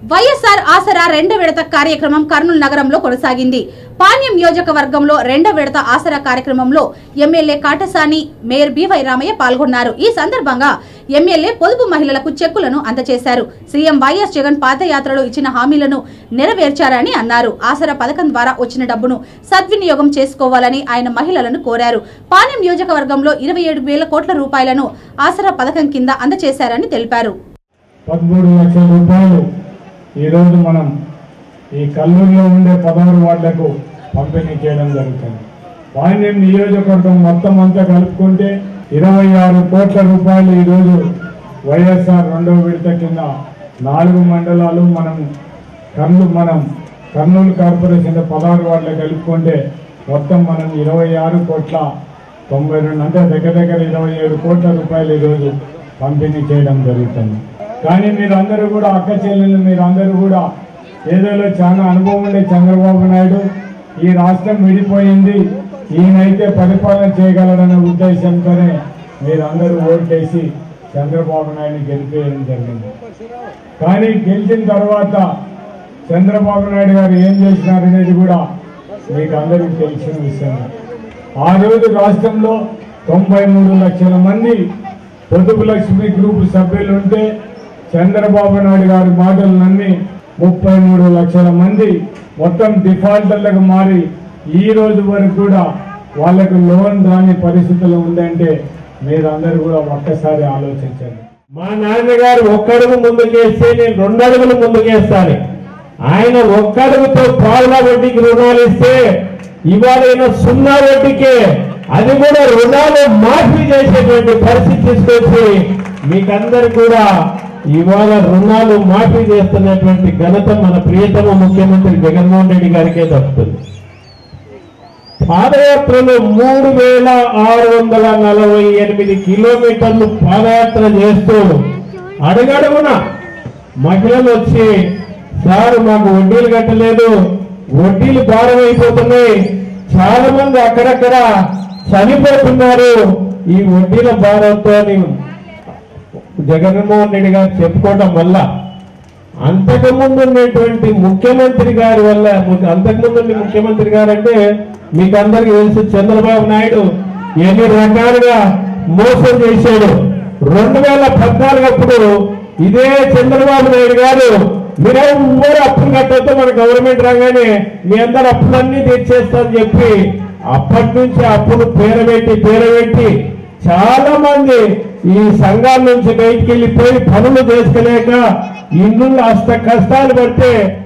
వైఎస్ఆర్ ఆసరా రెండో విడత కార్యక్రమం కర్నూలు నగరంలో కొనసాగింది పాణ్యం నియోజకవర్గంలో రెండో విడత ఆసరా కార్యక్రమంలో MLA Katasani mayor BY Ramaiah పాల్గొన్నారు ఈ సందర్భంగా ఎమ్మెల్యే పొదుపు మహిళలకు చెక్కులను అందజేశారు సీఎం వైఎస్ జగన్ పాదయాత్రలో ఇచ్చిన హామీలను నెరవేర్చారని అన్నారు ఆసరా పథకం ద్వారా వచ్చిన డబ్బును సద్వినియోగం చేసుకోవాలని ఆయన మహిళలను కోరారు పాణ్యం నియోజకవర్గంలో ఇరవై ఏడు వేల కోట్ల రూపాయలను ఆసరా పథకం కింద అందజేశారని తెలిపారు పదమూడు లక్షల రూపాయలు ఈరోజు మనం ఈ కల్లూరులో ఉండే పదహారు వార్డులకు పంపిణీ చేయడం జరుగుతుంది పాండ్యం నియోజకవర్గం మొత్తం అంతా కలుపుకుంటే ఇరవై ఆరు కోట్ల రూపాయలు ఈరోజు వైఎస్ఆర్ రెండవ విడత కింద నాలుగు మండలాలు మనం కర్నూలు మనం కర్నూలు కార్పొరేషన్ పదహారు వార్డులు కలుపుకుంటే మొత్తం మనం ఇరవై ఆరు కోట్ల తొంభై రెండు అంటే దగ్గర దగ్గర ఇరవై ఏడు కోట్ల రూపాయలు ఈరోజు పంపిణీ చేయడం జరుగుతుంది కానీ మీరందరూ కూడా అక్క చెల్లెలు మీరందరూ కూడా ఏదోలో చాలా అనుభవం ఉండే చంద్రబాబు నాయుడు ఈ రాష్ట్రం విడిపోయింది ఈయనైతే పరిపాలన చేయగలడనే ఉద్దేశంతోనే మీరందరూ ఓట్లేసి చంద్రబాబు నాయుడు గెలిపేయడం జరిగింది కానీ గెలిచిన తర్వాత చంద్రబాబు నాయుడు గారు ఏం చేసినారనేది కూడా మీకు అందరికీ తెలిసిన విషయం ఆ రోజు రాష్ట్రంలో తొంభై మూడు లక్షల మంది పొదుపు లక్ష్మి గ్రూప్ సభ్యులు ఉంటే చంద్రబాబు నాయుడు గారి మాటలు నమ్మి ముప్పై మూడు లక్షల మంది మొత్తం డిఫాల్టర్లకు మారి ఈ రోజు వరకు కూడా వాళ్ళకు లోన్ రాని పరిస్థితులు ఉందంటే మీరందరూ కూడా ఒక్కసారి ఆలోచించండి మా నాన్నగారు ఒక్కడుగు ముందుకేస్తే నేను రెండు అడుగులు ముందుకేస్తాను ఆయన ఒక్కడుగుతో పావుల వడ్డీకి రుణాలు ఇస్తే ఇవాళ ఈయన సున్నా వడ్డీకే అది కూడా రుణాలు మాఫీ చేసేటువంటి పరిస్థితి తీసుకొచ్చి మీకందరు కూడా ఇవాళ రుణాలు మాఫీ చేస్తున్నటువంటి ఘనత మన ప్రియతమ ముఖ్యమంత్రి జగన్మోహన్ రెడ్డి గారికే దక్కుతుంది పాదయాత్రలో మూడు వేల ఆరు వందల నలభై ఎనిమిది కిలోమీటర్లు పాదయాత్ర చేస్తూ అడుగడుగున మహిళలు వచ్చి సార్ మాకు వడ్డీలు కట్టలేదు వడ్డీలు భారం అయిపోతున్నాయి చాలా మంది అక్కడక్కడ చనిపోతున్నారు ఈ వడ్డీల భారంతో జగన్మోహన్ రెడ్డి గారు చెప్పుకోవడం వల్ల అంతకుముందు ఉన్నటువంటి ముఖ్యమంత్రి గారి వల్ల అంతకుముందు ఉన్న ముఖ్యమంత్రి గారు అంటే మీకు అందరికీ తెలుసు చంద్రబాబు నాయుడు ఎన్ని రకాలుగా మోసం చేశాడు రెండు వేల పద్నాలుగు అప్పుడు ఇదే చంద్రబాబు నాయుడు గారు మీరెవ్వరు అప్పులు కట్టొద్దు మన గవర్నమెంట్ రాగానే మీ అందరు అప్పులన్నీ తీర్చేస్తామని చెప్పి అప్పటి నుంచి అప్పులు పేరబెట్టి పేరబెట్టి చాలా మంది ఈ సంఘాల నుంచి బయటికి వెళ్ళిపోయి పనులు చేసుకోలేక ఇల్లు అష్ట కష్టాలు పడితే